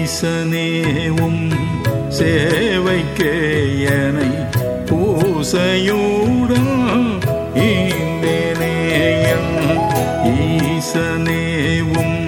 ஈசனேவும் சேவைக்கேயனை பூசையுடன் ஈந்தேனேயன் ஈசனேவும்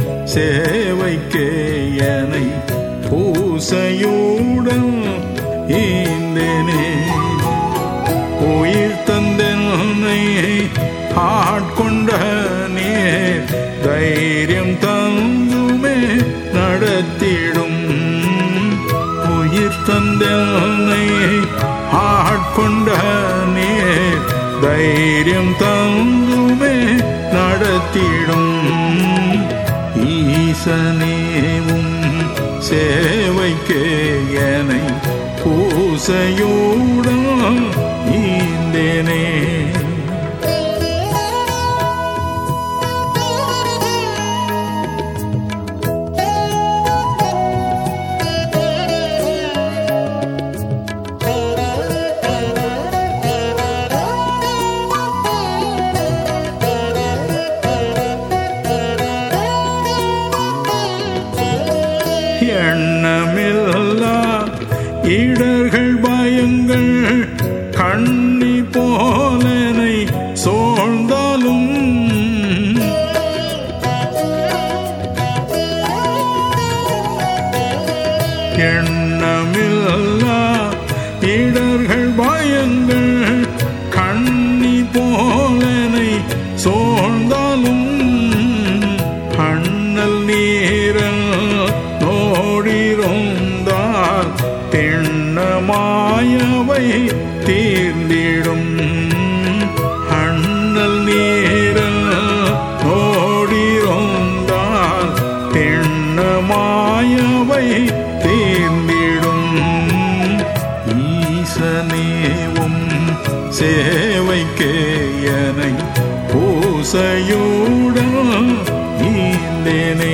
சேவைக்கேயனை பூசையுடன் ஈந்தேனே உயிர் தந்தனை ஆட்கொண்ட நீர் தைரியம் தந்துமே நடத்திடும் உயிர் தந்தனை ஆட்கொண்ட நீர் தைரியம் தந்துமே நடத்திடும் ஈசனேவும் சேவைக்கே எனை பூசையுடன் ஈந்தேனே எண்ணமில்லா இடர்கள் பயங்கள் கண்ணி போலனை சோழ்ந்தாலும் எண்ணமில்லா இடர்கள் பயங்கள் கண்ணி போலனை சோழ்ந்தாலும் அண்ணல் நீரல் நோடிருந்தால் திண்ணமாயவை தீர்ந்திடும் அண்ணல் நீரல் நோடிருந்தால் திண்ணமாயவை தீர்ந்திடும் ஈசனேவும் சேவைக்கே எனை பூசையுடன் ஈந்தேனே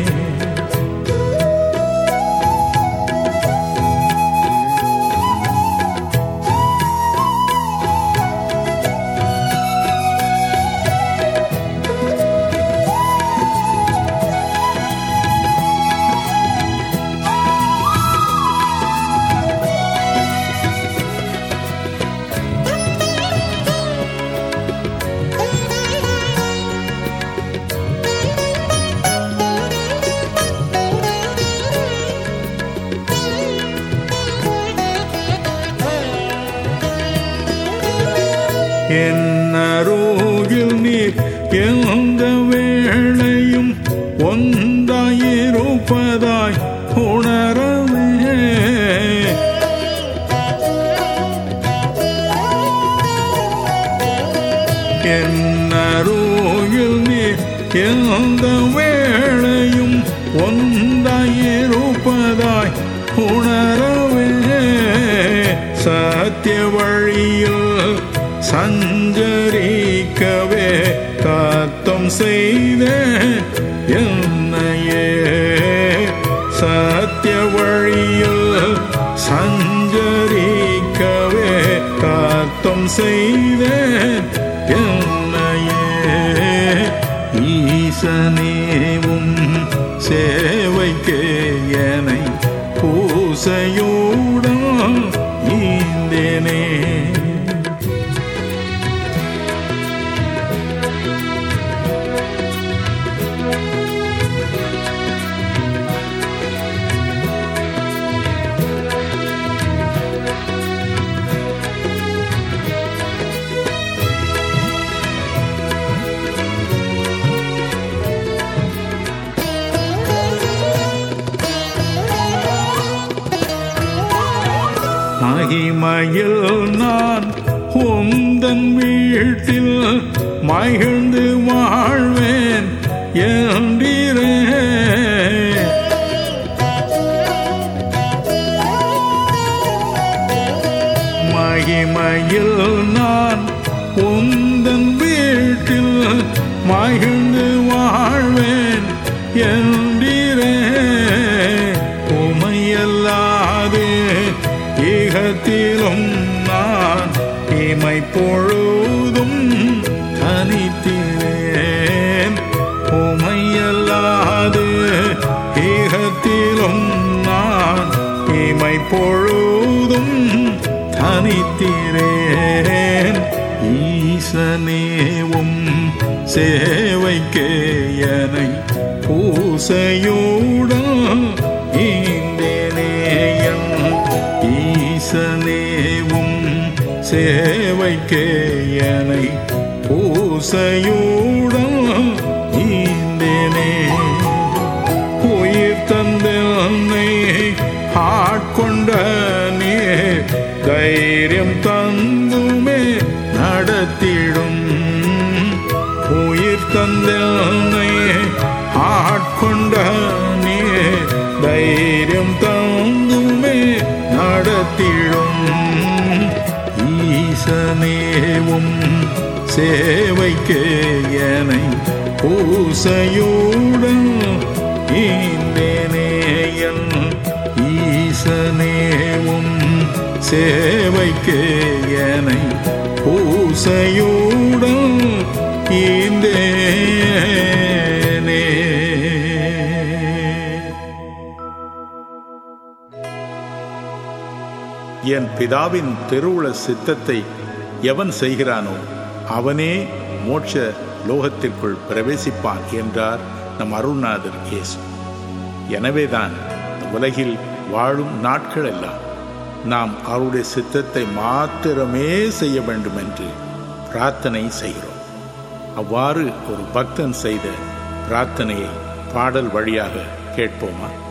என்னருகில் நீர் எந்த வேளையும் ஒன்றாயிருப்பதாய் உணரவே என்னருகில் நீர் எந்த வேளையும் ஒன்றாயிருப்பதாய் உணரவே சத்திய வழியில் சஞ்சரிக்கவே காத்தம் செய்த என்னையே சத்திய வழியில் சஞ்சரிக்கவே காத்தம் செய்த என்னையே ஈசனேவும் சேவைக்கே எனை பூசையுடன் ஈந்தேனே மகிமையில் நான் உந்தன் வீட்டில் மகிழ்ந்து வாழ்வேன் என்றீரே மகிமையில் நான் உந்தன் வீட்டில் மகிழ்ந்து வாழ்வேன் என்றீரே உமையல்லாது ஈகத்திலும் நான் இமை பொழுதும் தனித்தினேன் உமையல்லாது ஈகத்திலும் சேவைக்கே எனை பூசையுடன் ஈந்தேனேயன் ஈசனேவும் சேவைக்கே எனை பூசையுடன் ஈந்தேனே உயிர் தந்தனை ஆட்கொண்ட நீ தைரியம் தந்துமே நடத்திடும் உயிர் தந்தனை ஆட்கொண்ட நீ தைரியம் தந்துமே நடத்திடும் ஈசனேவும் சேவைக்கே எனை பூசையுடன் ஈந்தேனேயன் ஈசனேவும் சேவைக்கே எனை பூசையுடன் ஈந்தேனே என் பிதாவின் திருவுள சித்தத்தை எவன் செய்கிறானோ அவனே மோட்ச லோகத்திற்குள் பிரவேசிப்பான் என்றார் நம் அருள்நாதர் இயேசு எனவேதான் உலகில் வாழும் நாட்கள் எல்லாம் நாம் அவருடைய சித்தத்தை மாத்திரமே செய்ய வேண்டும் என்று பிரார்த்தனை செய்கிறோம் அவ்வாறு ஒரு பக்தன் செய்த பிரார்த்தனையை பாடல் வழியாக கேட்போமா